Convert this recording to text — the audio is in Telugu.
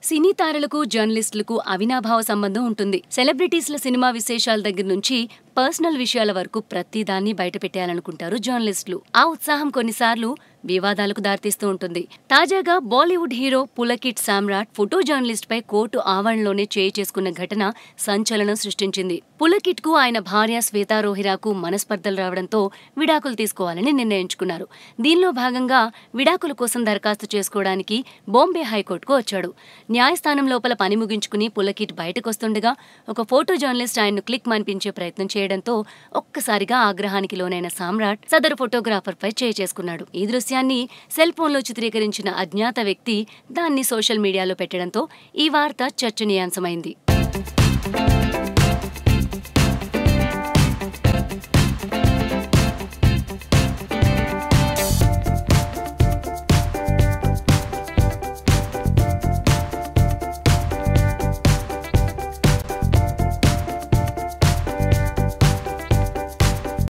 సినీ తారలకు జర్నలిస్టులకు అవినాభావ సంబంధం ఉంటుంది సెలబ్రిటీస్ల సినిమా విశేషాల దగ్గర నుంచి పర్సనల్ విషయాల వరకు ప్రతిదాన్ని బయటపెట్టేయాలనుకుంటారు జర్నలిస్టులు ఆ ఉత్సాహం కొన్నిసార్లు వివాదాలకు దారితీస్తూ ఉంటుంది తాజాగా Bollywood hero Pulkit Samrat photo journalist పై కోర్టు ఆవరణలోనే చేయి చేసుకున్న ఘటన సంచలనం సృష్టించింది పులకిట్ కు ఆయన భార్య శ్వేతా రోహిరాకు మనస్పర్ధలు రావడంతో విడాకులు తీసుకోవాలని నిర్ణయించుకున్నారు దీనిలో భాగంగా విడాకుల కోసం దరఖాస్తు చేసుకోవడానికి బాంబే హైకోర్టుకు వచ్చాడు న్యాయస్థానం లోపల పని ముగించుకుని పులకిట్ బయటకొస్తుండగా ఒక ఫోటో జర్నలిస్ట్ ఆయన్ను క్లిక్ మనిపించే ప్రయత్నం చేయడంతో ఒక్కసారిగా ఆగ్రహానికి లోనైన సామ్రాట్ సదరు ఫోటోగ్రాఫర్ పై చేయి చేసుకున్నాడు ఈ దృశ్యాన్ని సెల్ ఫోన్లో చిత్రీకరించిన అజ్ఞాత వ్యక్తి దాన్ని సోషల్ మీడియాలో పెట్టడంతో ఈ వార్త చర్చనీయాంశమైంది